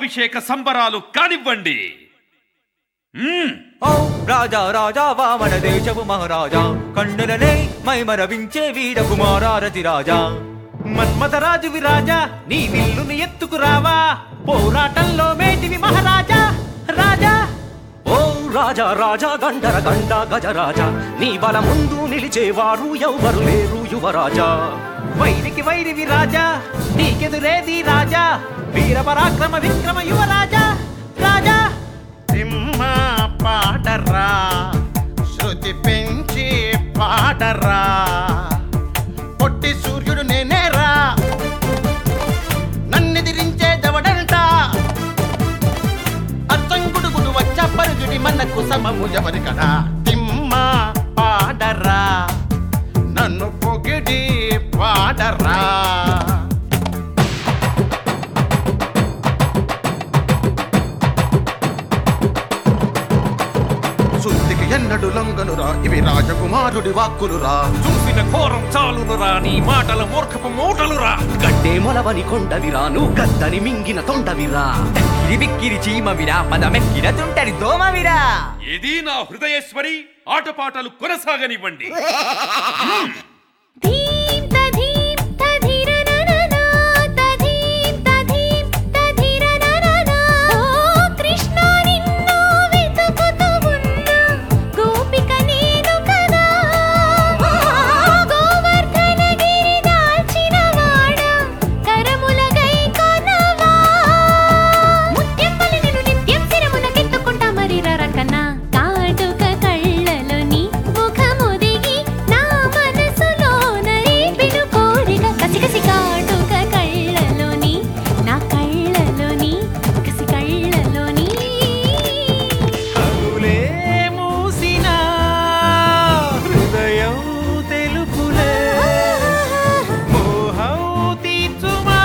పట్టాభిషేక సంబరాలు కానివ్వండి మ్మ్. ఓ రాజా రాజా వామన దేశపు మహారాజా కన్నులనే మై మరవించే వీర కుమారారతి రాజా మన్మథరాజు విరాజా నీ విల్లుని ఎత్తుకురావా పోరాటంలో మేటివి మహారాజా రాజా ఓ రాజా రాజా గండర గండ గజరాజా నీ బల ముందు నిలిచేవారు ఎవ్వరు లేరు యువరాజా వైరికి వైరివి రాజా నీకెదురేది రాజా వీర పరాక్రమ విక్రమ యువరాజా రాజా సింహ పాడరా శృతి పెంచి పాడరా పొట్టి సూర్యుడు నేనేరా నన్నెదిరించే దవడంట అచ్చంగుడుగుడు వచ్చ పరుగుడి మనకు సమము ఎవరి కదా తిమ్మ పాడరా నన్ను పొగిడి పాడరా శుద్ధికి ఎన్నడు లొంగనురా ఇవి రాజకుమారుడి వాక్కులురా చూసిన ఘోరం చాలునురా నీ మాటల మూర్ఖపు మూటలురా గడ్డే మొలవని కొండవిరా నువ్వు గద్దని మింగిన తొండవిరా కిరి బిక్కిరి చీమవిరా పదమెక్కిన తుంటరి దోమవిరా ఇది నా హృదయేశ్వరి ఆటపాటలు కొనసాగనివ్వండి ధీం తధీం తధిరనననా తధీం తధీం తధిరనననా ఓ కృష్ణ నిన్ను వెతుకుతూ ఉన్నా గోపిక నేను కదా గోవర్ధనగిరి దాల్చిన వాడ కరముల గై కొనవా ముత్యం పలినను నిత్యం శిరమునకెత్తుకుంటా మరి రరకన్నా కాటుక కళ్ళలోని ముఖముదిగి నా మనసులోన రేపిడు కోరిక కసికసి కాటుక కళ్ళలోని నా కళ్ళలోని కసి కళ్ళలోని కనులే మూసిన హృదయం తెలుపులే మోహం తీర్చుమా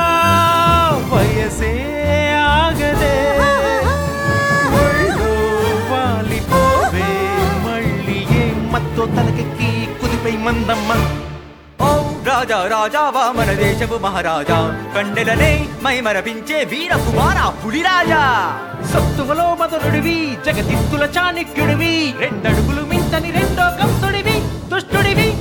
వయసే ఆగదే ఒళ్ళో వాలిపోవే మళ్ళీ ఏ మత్తో తలకెక్కి కుదిపై మందమ్మ ఓ రాజా రాజా వామన దేశపు మహారాజా కండెలనే మై మరపించే వీర కుమార పులిరాజా సత్తువలో మధురుడివి జగతిత్తుల చాణక్యుడివి రెండడుగులు మించని రెండో కంసుడివి దుష్టుడివి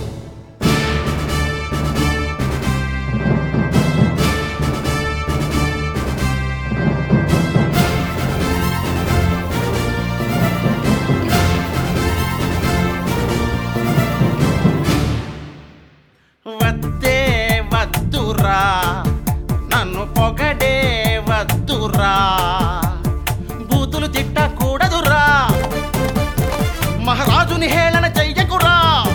వద్దే వద్దురా నన్ను పొగడే వద్దురా బూతులు తిట్టకూడదురా మహారాజుని హేళన చెయ్యకురా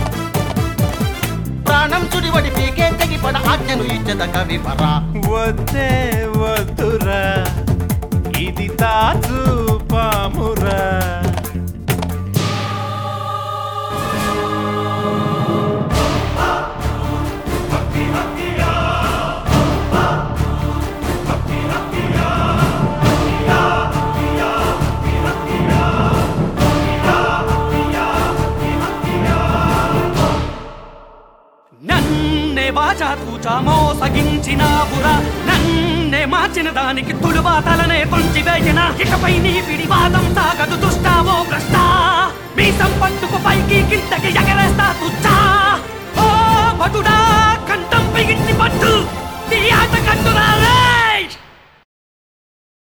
ప్రాణం చుడివడి పీకే తెగిపడ ఆజ్ఞను ఇచ్చద కవివరా వద్దే వద్దురా ఇది తాజు పామురా నన్నే వాచా తూచా మోసగించినావురా నన్నే మార్చిన దానికి తుడువా తలనే కొంచి వేసిన ఇకపై నీ పిడి వాదం సాగదు దుష్టావో భ్రష్ట మీ సంపట్టుకు పైకి కిందకి ఎగరేస్తా తుచ్చా